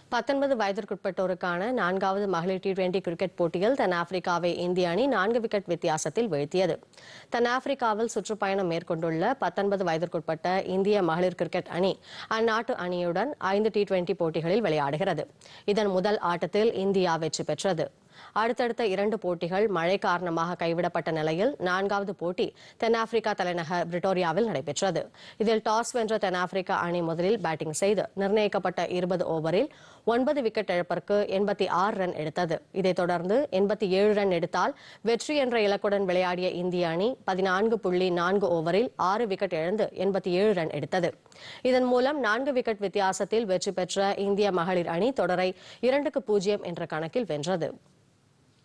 பத்தொன்பது வயதிற்குட்பட்டோருக்கான நான்காவது மகளிர் டி டுவெண்டி கிரிக்கெட் போட்டியில் தென்னாப்பிரிக்காவை இந்திய அணி நான்கு விக்கெட் வித்தியாசத்தில் வீழ்த்தியது தென்னாப்பிரிக்காவில் சுற்றுப்பயணம் மேற்கொண்டுள்ள பத்தொன்பது வயதிற்குட்பட்ட இந்திய மகளிர் கிரிக்கெட் அணி அந்நாட்டு அணியுடன் ஐந்து டி டுவெண்டி போட்டிகளில் விளையாடுகிறது இதன் முதல் ஆட்டத்தில் இந்தியா வெற்றி பெற்றது அடுத்தடுத்த இரண்டு போட்டிகள் மழை காரணமாக கைவிடப்பட்ட நிலையில் நான்காவது போட்டி தென்னாப்பிரிக்கா தலைநகர் பிரிட்டோரியாவில் நடைபெற்றது இதில் டாஸ் வென்ற தென்னாப்பிரிக்கா அணி முதலில் பேட்டிங் செய்து நிர்ணயிக்கப்பட்ட இருபது ஓவரில் ஒன்பது விக்கெட் இழப்பிற்கு எண்பத்தி ஆறு ரன் எடுத்தது இதைத் தொடர்ந்து எண்பத்தி ஏழு ரன் எடுத்தால் வெற்றி என்ற இலக்குடன் விளையாடிய இந்திய அணி பதினான்கு புள்ளி நான்கு ஓவரில் ஆறு விக்கெட் இழந்து எண்பத்தி ஏழு ரன் எடுத்தது இதன் மூலம் நான்கு விக்கெட் வித்தியாசத்தில் வெற்றி பெற்ற இந்திய மகளிர் அணி தொடரை இரண்டுக்கு பூஜ்ஜியம் என்ற கணக்கில் வென்றது